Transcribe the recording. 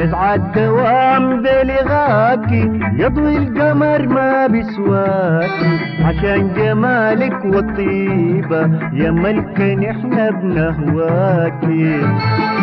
نسعى الدوام بلغاكي يضوي القمر ما بسواكي عشان جمالك والطيبة يا ملكة نحن بنهواكي